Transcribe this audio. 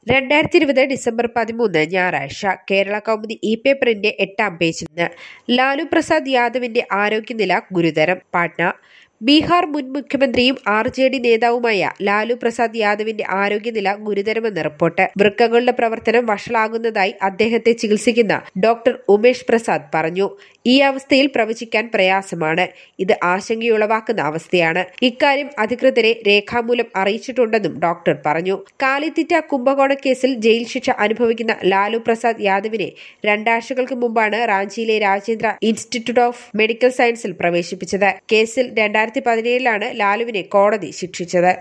രണ്ടായിരത്തി ഇരുപത് ഡിസംബർ പതിമൂന്ന് ഞായറാഴ്ച കേരള കൗമുദി ഇ പേപ്പറിന്റെ എട്ടാം പേജിൽ നിന്ന് ലാലു പ്രസാദ് യാദവിന്റെ ആരോഗ്യനില ഗുരുതരം പാട്ന ബീഹാർ മുൻ മുഖ്യമന്ത്രിയും ആർ ജെ ഡി നേതാവുമായ ലാലു പ്രസാദ് യാദവിന്റെ ആരോഗ്യനില ഗുരുതരമെന്ന് റിപ്പോർട്ട് വൃക്കകളുടെ പ്രവർത്തനം വഷളാകുന്നതായി അദ്ദേഹത്തെ ചികിത്സിക്കുന്ന ഡോക്ടർ ഉമേഷ് പ്രസാദ് പറഞ്ഞു ഈ അവസ്ഥയിൽ പ്രവചിക്കാൻ പ്രയാസമാണ് ഇത് ആശങ്കയുളവാക്കുന്ന അവസ്ഥയാണ് ഇക്കാര്യം അധികൃതരെ രേഖാമൂലം അറിയിച്ചിട്ടുണ്ടെന്നും ഡോക്ടർ പറഞ്ഞു കാലിത്തിറ്റ കുംഭകോണ കേസിൽ ജയിൽ ശിക്ഷ അനുഭവിക്കുന്ന ലാലു പ്രസാദ് യാദവിനെ രണ്ടാഴ്ചകൾക്ക് മുമ്പാണ് റാഞ്ചിയിലെ രാജേന്ദ്ര ഇൻസ്റ്റിറ്റ്യൂട്ട് ഓഫ് മെഡിക്കൽ സയൻസിൽ പ്രവേശിപ്പിച്ചത് കേസിൽ രണ്ടായിരത്തി പതിനേഴിലാണ് ലാലുവിനെ കോടതി ശിക്ഷിച്ചത്